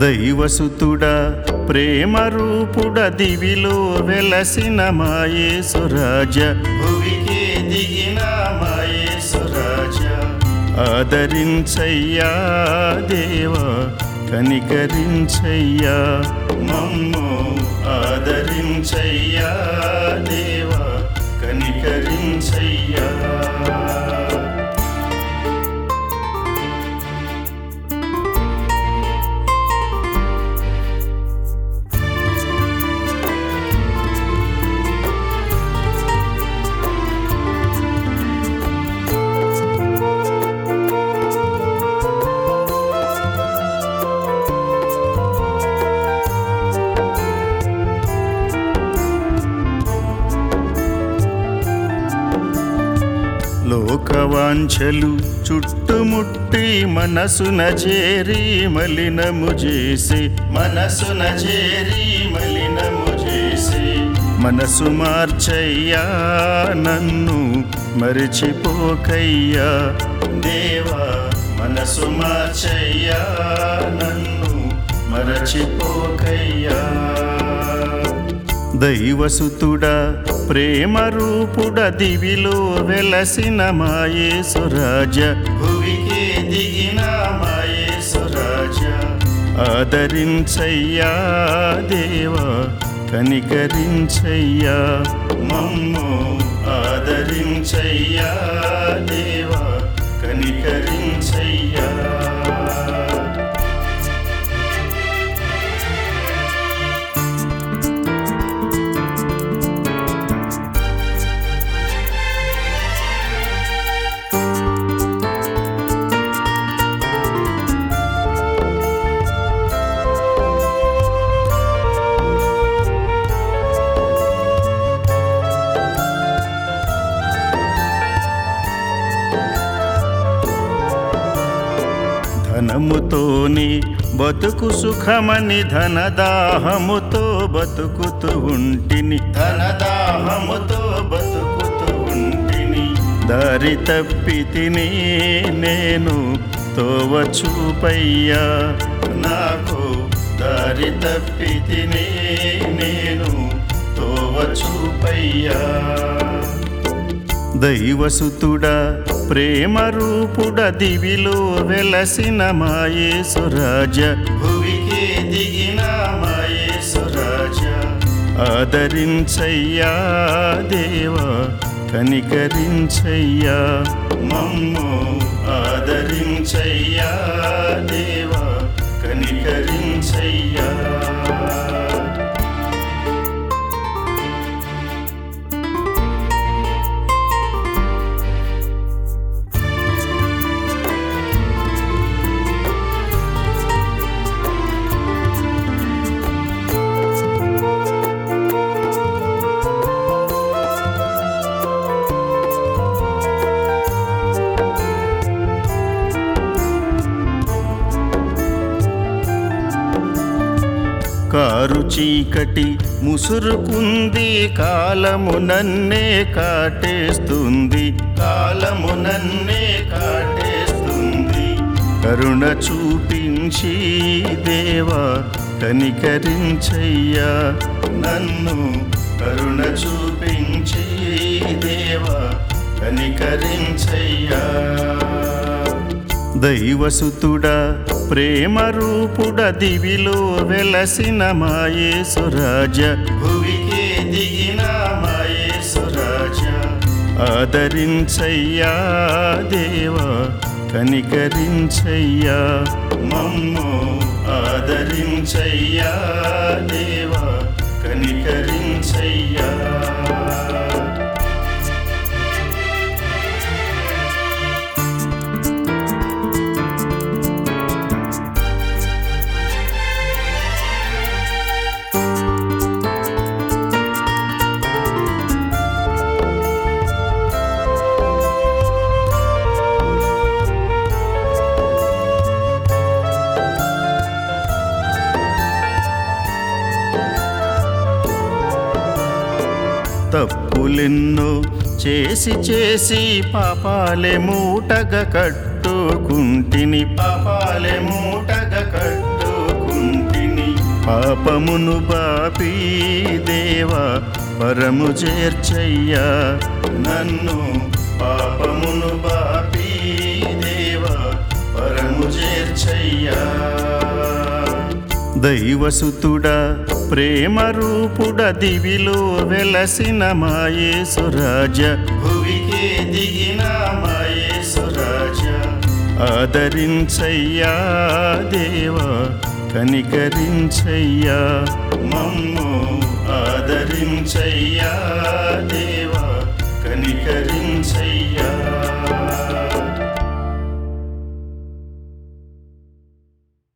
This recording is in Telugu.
దైవసుతుడా ప్రేమ రూపుడ దివిలో వెలసిన మాయేసురాజ భువికి దిగిన మాయేసురాజ ఆదరించయ్యా దేవా కనికరించయ్యా మమ్ము ఆదరించయ్యా దేవా కనికరించయ్యా లోకవాంఛలు చుట్టుముట్టి మనసున చేరి మలినము చేసి మనసున చేరి మలినము చేసి మనసు మార్చయ్యా నన్ను మరిచిపోకయ్యా దేవా మనసు మార్చయ్యా నన్ను మరచిపోకయ్యా దైవసుతుడా ప్రేమ రూపుడ దివిలో వెలసిన మాయేసురాజ భువికి దిగిన మాయేసురాజ ఆదరించయ్యా దేవా కనికరించయ్యా మమ్ము ఆదరించయ్యా దేవా కనికరించయ్యా ధనముతోని బతుకు సుఖమని ధనదాహముతో బతుకుతూ ఉంటిని ధనదాహముతో బతుకుతూ ఉంటిని దారి తప్పితిని నేను తోవ చూపయ్యా నాకు దారి తప్పితిని నేను తోవ చూపయ్యా దైవసుతుడా ప్రేమ రూపుడ దివిలో వెలసిన మాయేసురాజ భువికి దిగిన మాయేసురాజ ఆదరించయ్యా దేవా కనికరించయ్యా మమ్ము ఆదరించయ్యా దేవా కనికరించయ్యా కారు చీకటి ముసురుకుంది కాలము నన్నే కాటేస్తుంది కాలము నన్నే కాటేస్తుంది కరుణ చూపించి దేవా కనికరించయ్యా నన్ను కరుణ చూపించి దేవా కనికరించయ్యా దైవసుతుడా ప్రేమ రూపుడ దివిలో వెలసిన మాయేసురాజ భువికి దిగిన మాయేసురాజ ఆదరించయ్యా దేవా కనికరించయ్యా మమ్ము ఆదరించయ్యా దేవా కనికరించయ్యా తప్పులెన్నో చేసి చేసి పాపాలే మూటగ కట్టుకుంటిని పాపాలే మూటగ కట్టుకుంటిని పాపమును బాపి దేవా పరము చేర్చయ్యా నన్ను పాపమును బాపి దేవా పరము చేర్చయ్యా దైవసుతుడా ప్రేమ రూపుడ దివిలో వెలసిన మాయేసురాజ భువికే దిగిన మాయేసురాజ ఆదరించయ్యా దేవా కనికరించయ్యా మమ్ము ఆదరించయ్యా దేవా కనికరించయ్యా